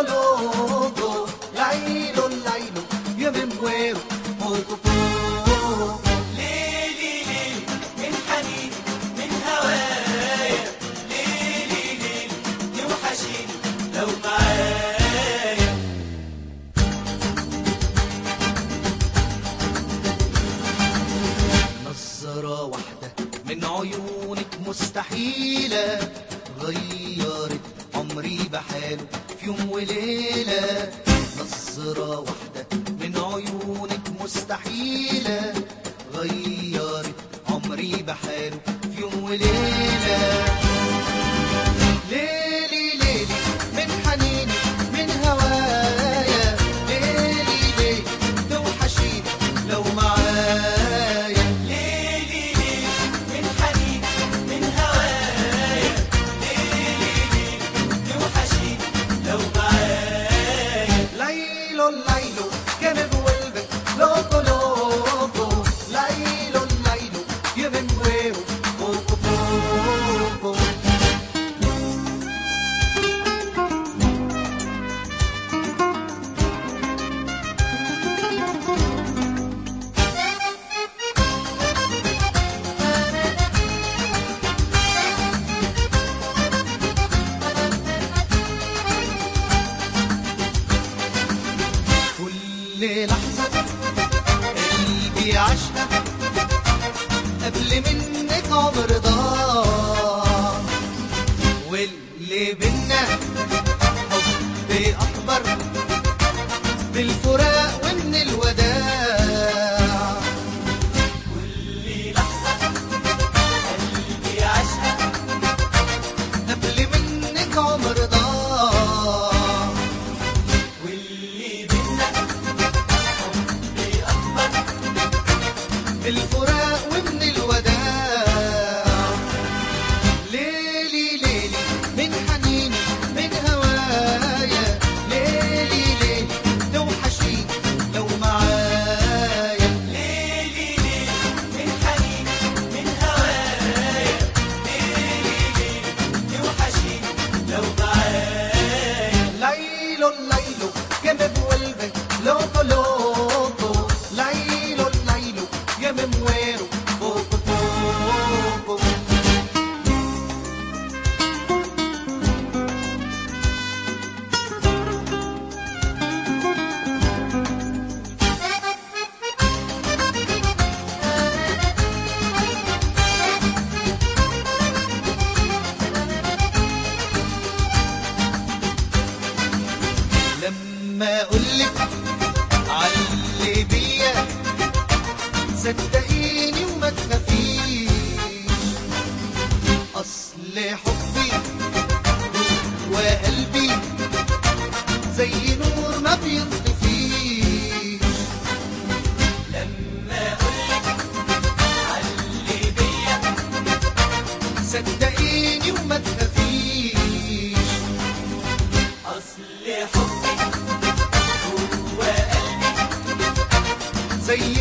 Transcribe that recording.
loco, lailo, lailo, yo me muero poco poco. ليلي ليلي من حنين من هوايا ليلي ليلي توحشيني لو معايا نظرة واحدة من عيونك مستحيلة غيرت عمري بحاله في يوم وليلة نظرة واحدة من عيونك مستحيلة غيرت عمري بحاله في يوم وليلة ليلي ليلي من حنيني من هوايا ليلي ليلي توحشيني لو معايا ليلي ليلي من حنين من هوايا ليلي ليلي توحشيني لو معايا Lailo, lailo, que me vuelve loco, loco. Lailo, lailo, que me muero poco, poco. كل لحظة قلبي عاشها قبل منك عمر ضاع واللي بينا حب أكبر بالفراق ومن الوداع كل لحظة قلبي عاشها قبل منك عمر ضاع واللي بينا حب أكبر بالفراق ومن الوداع ليلي ليلي من حنيني من هوايا ليلي ليلي توحشيني لو معايا ليلي ليلي من حنين من هوايا ليلي ليلي توحشيني لو معايا lailo lailo que me vuelve loco loco lailo lailo que me muero poco poco لما اقولك علي بيا صدقيني وما تخافيش اصل حبي جوا قلبي زي نور ما بيطفيش لما أقولك علي بيا صدقيني وما تخافيش أصل حبي جوا قلبي زي